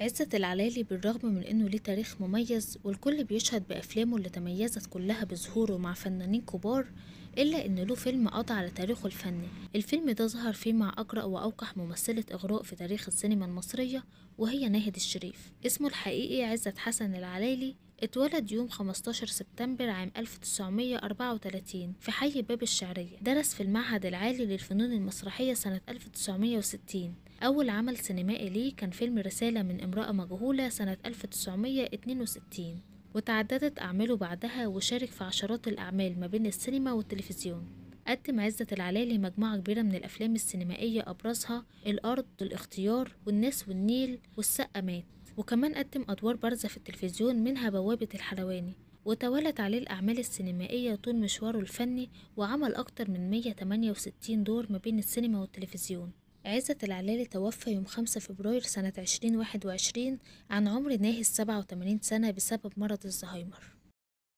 عزت العلالي بالرغم من انه ليه تاريخ مميز والكل بيشهد بافلامه اللي تميزت كلها بظهوره مع فنانين كبار الا ان له فيلم قضى على تاريخه الفني الفيلم ده ظهر فيه مع اجرأ واوقح ممثلة اغراء في تاريخ السينما المصرية وهي ناهد الشريف اسمه الحقيقي عزت حسن العلالي اتولد يوم 15 سبتمبر عام 1934 في حي باب الشعرية درس في المعهد العالي للفنون المسرحية سنة 1960 أول عمل سينمائي ليه كان فيلم رسالة من امرأة مجهولة سنة 1962 وتعددت أعماله بعدها وشارك في عشرات الأعمال ما بين السينما والتلفزيون قدم عزت العلالي مجموعة كبيرة من الأفلام السينمائية أبرزها الأرض الاختيار والناس والنيل والسقا مات وكمان قدم أدوار بارزة في التلفزيون منها بوابة الحلواني وتوالت عليه الأعمال السينمائية طول مشواره الفني وعمل أكتر من 168 دور ما بين السينما والتلفزيون عزت العلالي توفى يوم 5 فبراير سنة 2021 عن عمر ناهز 87 سنة بسبب مرض الزهايمر